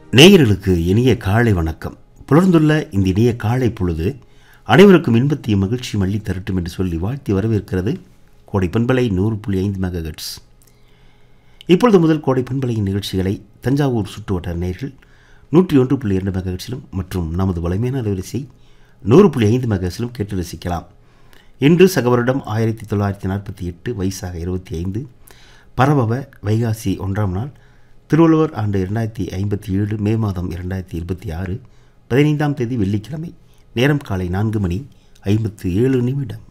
நேயர்களுக்கு இனிய காலை வணக்கம் புலர்ந்துள்ள இந்த இனிய காலை பொழுது அனைவருக்கும் இன்பத்தையும் மகிழ்ச்சி மல்லி தரட்டும் என்று சொல்லி வாழ்த்தி வரவேற்கிறது கோடை பண்பலை நூறு புள்ளி ஐந்து மெகாஹெட்ஸ் இப்பொழுது முதல் கோடை பண்பலையின் நிகழ்ச்சிகளை தஞ்சாவூர் சுற்றுவட்டார நேயர்கள் நூற்றி ஒன்று புள்ளி இரண்டு மெகாஹெட்ஸிலும் மற்றும் நமது வலிமையான அலைவரிசை நூறு புள்ளி ஐந்து மெகாஹெட்ஸிலும் கேட்டு ரசிக்கலாம் இன்று சகவருடம் ஆயிரத்தி தொள்ளாயிரத்தி நாற்பத்தி எட்டு வயசாக இருபத்தி ஐந்து பரபவ வைகாசி ஒன்றாம் நாள் திருவள்ளுவர் ஆண்டு இரண்டாயிரத்தி ஐம்பத்தி ஏழு மே மாதம் இரண்டாயிரத்தி இருபத்தி ஆறு பதினைந்தாம் தேதி வெள்ளிக்கிழமை நேரம் காலை நான்கு மணி ஐம்பத்து ஏழு நிமிடம்